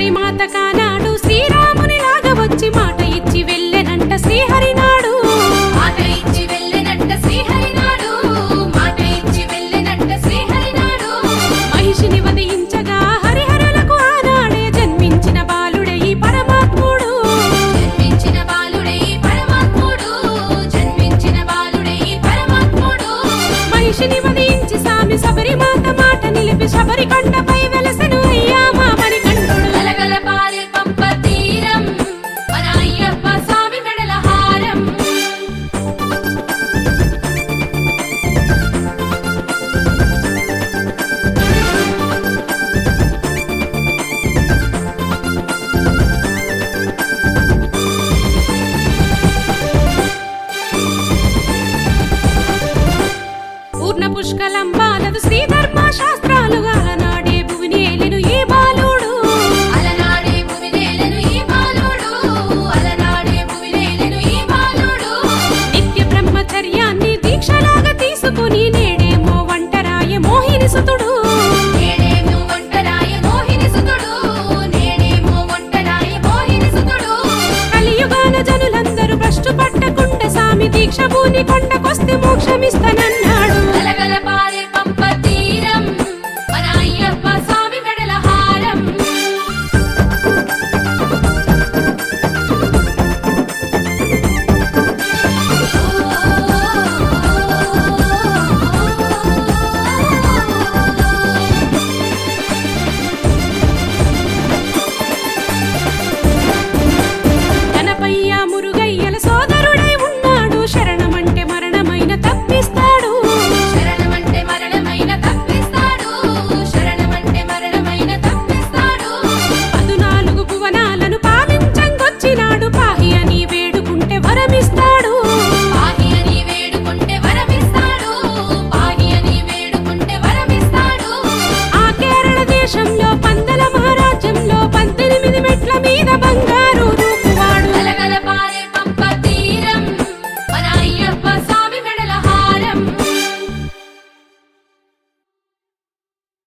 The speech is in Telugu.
శబరిమాత కానాడు శ్రీరాముని లాగా వచ్చి మాట ఇచ్చి వెళ్ళెనంట శ్రీహరినాడు మాట ఇచ్చి వెళ్ళెనంట శ్రీహరినాడు మాట ఇచ్చి వెళ్ళెనంట శ్రీహరినాడు మహిషిని వధించగా హరిహరులకు ఆనాడే జన్మించిన బాలుడే ఈ పరమాత్ముడు జన్మించిన బాలుడే ఈ పరమాత్ముడు జన్మించిన బాలుడే ఈ పరమాత్ముడు మహిషిని వధించి సామి శబరిమాత మాట నిలిపి శబరి కొండపై వెలసెను అయ్యా మా మణికంఠుడు గలగల పారే పంప తీరం మన అయ్యప్ప స్వామి మెడల హారం పూర్ణ పుష్కలం బాలదు శ్రీ ధర్మ శాస్త్రాలుగా నాడే భువిని ఏలెను ఈ బాలుడు అలనాడే భువినేలను ఈ బాలుడు అలనాడే భువినేలను ఈ బాలుడు నిత్య బ్రహ్మచర్యాన్ని దీక్షలాగా తీసుకుని నేడేమో వంటరాయ మోహిని సుతుడు నేడేమో ఒంటరాయ మోహిని సుతుడు నేడేమో ఒంటరాయ మోహిని సుతుడు కలియుగాన జనులందరూ భ్రష్టు పట్టకుండా సామి దీక్ష భూని కొండ